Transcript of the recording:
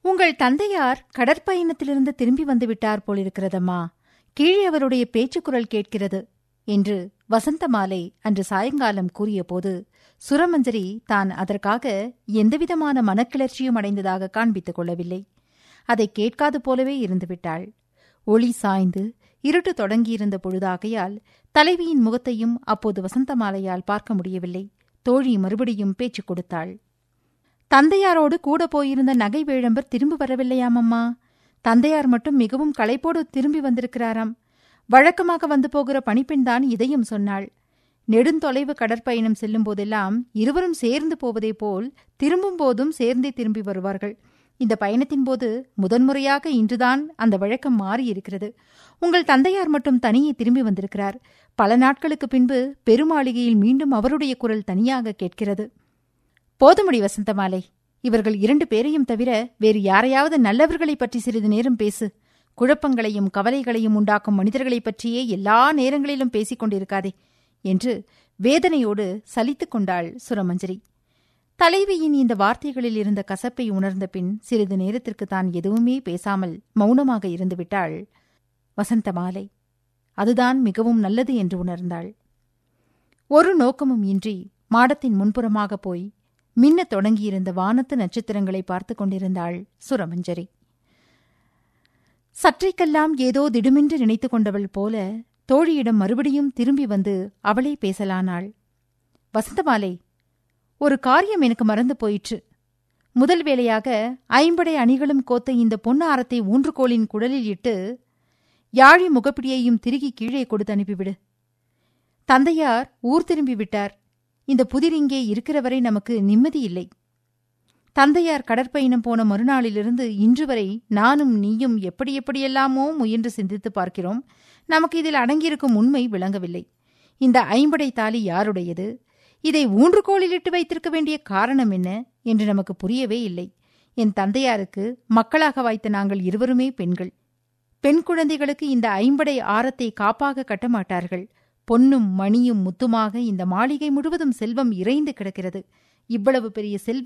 உங்கள் தந்தையார் கடற்பயணத்திலிருந்து திரும்பி வந்து விட்டார் போலிருக்கிறதம்மா கீழே அவருடைய பேச்சுக்குரல் கேட்கிறது என்று வசந்தமாலை அன்று சாயங்காலம் கூறியபோது சுரமஞ்சரி தான் அதற்காக எந்தவிதமான மனக்கிளர்ச்சியும் அடைந்ததாக காண்பித்துக் கொள்ளவில்லை அதை கேட்காது போலவே இருந்துவிட்டாள் ஒளி சாய்ந்து இருட்டு தொடங்கியிருந்த பொழுதாகையால் தலைவியின் முகத்தையும் அப்போது வசந்தமாலையால் பார்க்க முடியவில்லை தோழி மறுபடியும் பேச்சு கொடுத்தாள் தந்தையாரோடு கூட போயிருந்த நகை வேழம்பர் திரும்பி வரவில்லையாமம்மா தந்தையார் மட்டும் மிகவும் களைப்போடு திரும்பி வந்திருக்கிறாராம் வழக்கமாக வந்து போகிற பணிப்பெண்தான் இதையும் சொன்னாள் நெடுந்தொலைவு கடற்பயணம் செல்லும் போதெல்லாம் இருவரும் சேர்ந்து போவதே போல் திரும்பும் போதும் சேர்ந்தே திரும்பி வருவார்கள் இந்த பயணத்தின் போது முதன்முறையாக இன்றுதான் அந்த வழக்கம் மாறியிருக்கிறது உங்கள் தந்தையார் மட்டும் தனியே திரும்பி வந்திருக்கிறார் பல நாட்களுக்கு பின்பு பெருமாளிகையில் மீண்டும் அவருடைய குரல் தனியாக கேட்கிறது போதுமடி வசந்தமாலை இவர்கள் இரண்டு பேரையும் தவிர வேறு யாரையாவது நல்லவர்களைப் பற்றி சிறிது நேரம் பேசு குழப்பங்களையும் கவலைகளையும் உண்டாக்கும் மனிதர்களைப் பற்றியே எல்லா நேரங்களிலும் பேசிக் கொண்டிருக்காதே என்று வேதனையோடு சலித்துக் கொண்டாள் சுரமஞ்சரி தலைவியின் இந்த வார்த்தைகளில் இருந்த கசப்பை உணர்ந்த பின் சிறிது நேரத்திற்கு தான் எதுவுமே பேசாமல் மௌனமாக இருந்துவிட்டாள் வசந்தமாலை அதுதான் மிகவும் நல்லது என்று உணர்ந்தாள் ஒரு நோக்கமும் இன்றி மாடத்தின் முன்புறமாக போய் மின்னத் தொடங்கியிருந்த வானத்து நட்சத்திரங்களை பார்த்து கொண்டிருந்தாள் சுரமஞ்சரி சற்றைக்கெல்லாம் ஏதோ திடுமென்று நினைத்து கொண்டவள் போல தோழியிடம் மறுபடியும் திரும்பி வந்து அவளே பேசலானாள் வசந்தமாலை ஒரு காரியம் எனக்கு மறந்து போயிற்று முதல் வேளையாக ஐம்படை அணிகளும் கோத்த இந்த பொன்னாரத்தை ஊன்றுகோலின் குடலில் இட்டு யாழி முகப்பிடியையும் திருகி கீழே கொடுத்து அனுப்பிவிடு தந்தையார் ஊர் திரும்பி விட்டார் இந்த புதிர் இங்கே இருக்கிறவரை நமக்கு நிம்மதி இல்லை தந்தையார் கடற்பயணம் போன மறுநாளிலிருந்து இன்று வரை நானும் நீயும் எப்படி எப்படியெல்லாமோ முயன்று சிந்தித்து பார்க்கிறோம் நமக்கு இதில் அடங்கியிருக்கும் உண்மை விளங்கவில்லை இந்த ஐம்படை தாலி யாருடையது இதை ஊன்றுகோளிலிட்டு வைத்திருக்க வேண்டிய காரணம் என்ன என்று நமக்கு புரியவே இல்லை என் தந்தையாருக்கு மக்களாக வாய்த்த நாங்கள் இருவருமே பெண்கள் பெண் குழந்தைகளுக்கு இந்த ஐம்படை ஆரத்தை காப்பாக கட்டமாட்டார்கள் பொன்னும் மணியும் முத்துமாக இந்த மாளிகை முழுவதும் செல்வம் இறைந்து கிடக்கிறது இவ்வளவு பெரிய செல்வ